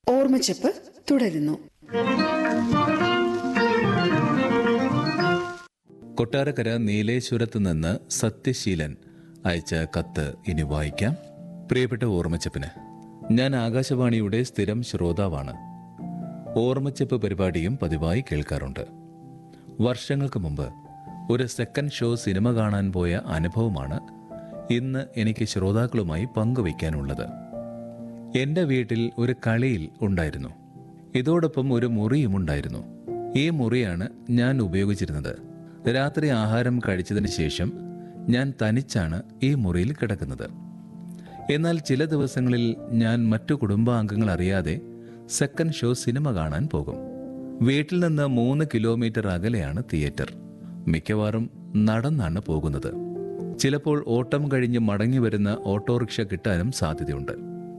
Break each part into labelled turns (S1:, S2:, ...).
S1: ഓർമ്മച്ചപ്പ് തുടരുന്നു
S2: കൊട്ടാരക്കര നീലേശ്വരത്ത് നിന്ന് സത്യശീലൻ അയച്ച കത്ത് ഇനി വായിക്കാം പ്രിയപ്പെട്ട ഓർമ്മച്ചപ്പിന് ഞാൻ ആകാശവാണിയുടെ സ്ഥിരം ശ്രോതാവാണ് ഓർമ്മച്ചപ്പ് പരിപാടിയും പതിവായി കേൾക്കാറുണ്ട് വർഷങ്ങൾക്ക് മുമ്പ് ഒരു സെക്കൻഡ് ഷോ സിനിമ കാണാൻ പോയ അനുഭവമാണ് ഇന്ന് എനിക്ക് ശ്രോതാക്കളുമായി പങ്കുവയ്ക്കാനുള്ളത് എന്റെ വീട്ടിൽ ഒരു കളിയിൽ ഉണ്ടായിരുന്നു ഇതോടൊപ്പം ഒരു മുറിയും ഉണ്ടായിരുന്നു ഈ മുറിയാണ് ഞാൻ ഉപയോഗിച്ചിരുന്നത് രാത്രി ആഹാരം കഴിച്ചതിന് ശേഷം ഞാൻ തനിച്ചാണ് ഈ മുറിയിൽ കിടക്കുന്നത് എന്നാൽ ചില ദിവസങ്ങളിൽ ഞാൻ മറ്റു കുടുംബാംഗങ്ങൾ അറിയാതെ സെക്കൻഡ് ഷോ സിനിമ കാണാൻ പോകും വീട്ടിൽ നിന്ന് മൂന്ന് കിലോമീറ്റർ അകലെയാണ് തിയേറ്റർ മിക്കവാറും നടന്നാണ് പോകുന്നത് ചിലപ്പോൾ ഓട്ടം കഴിഞ്ഞ് മടങ്ങി വരുന്ന ഓട്ടോറിക്ഷ കിട്ടാനും സാധ്യതയുണ്ട്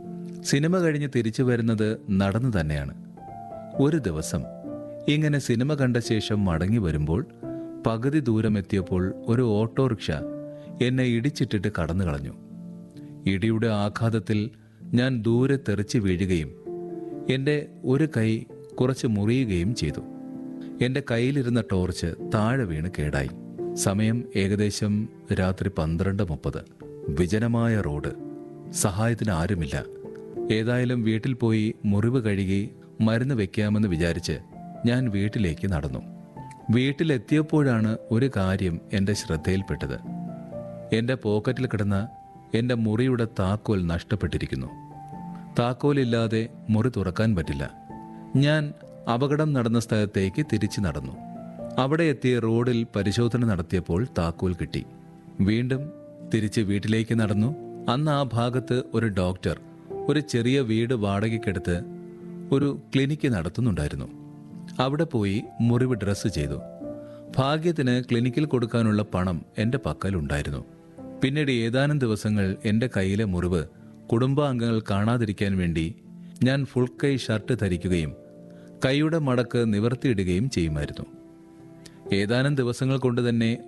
S2: സിനിമ കഴിഞ്ഞ് തിരിച്ചു വരുന്നത് നടന്നു തന്നെയാണ് ഒരു ദിവസം ഇങ്ങനെ സിനിമ കണ്ട ശേഷം മടങ്ങി വരുമ്പോൾ പകുതി ദൂരം എത്തിയപ്പോൾ ഒരു ഓട്ടോറിക്ഷ എന്നെ ഇടിച്ചിട്ടിട്ട് കടന്നു കളഞ്ഞു ഇടിയുടെ ആഘാതത്തിൽ ഞാൻ ദൂരെ തെറിച്ച് വീഴുകയും എൻ്റെ ഒരു കൈ കുറച്ച് മുറിയുകയും ചെയ്തു എൻ്റെ കയ്യിലിരുന്ന ടോർച്ച് താഴെ വീണ് കേടായി സമയം ഏകദേശം രാത്രി പന്ത്രണ്ട് മുപ്പത് വിജനമായ റോഡ് സഹായത്തിന് ആരുമില്ല ഏതായാലും വീട്ടിൽ പോയി മുറിവ് കഴുകി മരുന്ന് വെക്കാമെന്ന് വിചാരിച്ച് ഞാൻ വീട്ടിലേക്ക് നടന്നു വീട്ടിലെത്തിയപ്പോഴാണ് ഒരു കാര്യം എൻ്റെ ശ്രദ്ധയിൽപ്പെട്ടത് എൻ്റെ പോക്കറ്റിൽ കിടന്ന എൻ്റെ മുറിയുടെ താക്കോൽ നഷ്ടപ്പെട്ടിരിക്കുന്നു താക്കോലില്ലാതെ മുറി തുറക്കാൻ പറ്റില്ല ഞാൻ അപകടം നടന്ന സ്ഥലത്തേക്ക് തിരിച്ചു നടന്നു അവിടെ എത്തിയ റോഡിൽ പരിശോധന നടത്തിയപ്പോൾ താക്കോൽ കിട്ടി വീണ്ടും തിരിച്ച് വീട്ടിലേക്ക് നടന്നു അന്ന് ആ ഭാഗത്ത് ഒരു ഡോക്ടർ ഒരു ചെറിയ വീട് വാടകയ്ക്കെടുത്ത് ഒരു ക്ലിനിക്ക് നടത്തുന്നുണ്ടായിരുന്നു അവിടെ പോയി മുറിവ് ഡ്രസ്സ് ചെയ്തു ഭാഗ്യത്തിന് ക്ലിനിക്കിൽ കൊടുക്കാനുള്ള പണം എൻ്റെ പക്കലുണ്ടായിരുന്നു പിന്നീട് ഏതാനും ദിവസങ്ങൾ എൻ്റെ കയ്യിലെ മുറിവ് കുടുംബാംഗങ്ങൾ കാണാതിരിക്കാൻ വേണ്ടി ഞാൻ ഫുൾ കൈ ഷർട്ട് ധരിക്കുകയും കൈയുടെ മടക്ക് നിവർത്തിയിടുകയും ചെയ്യുമായിരുന്നു ഏതാനും ദിവസങ്ങൾ കൊണ്ട് തന്നെ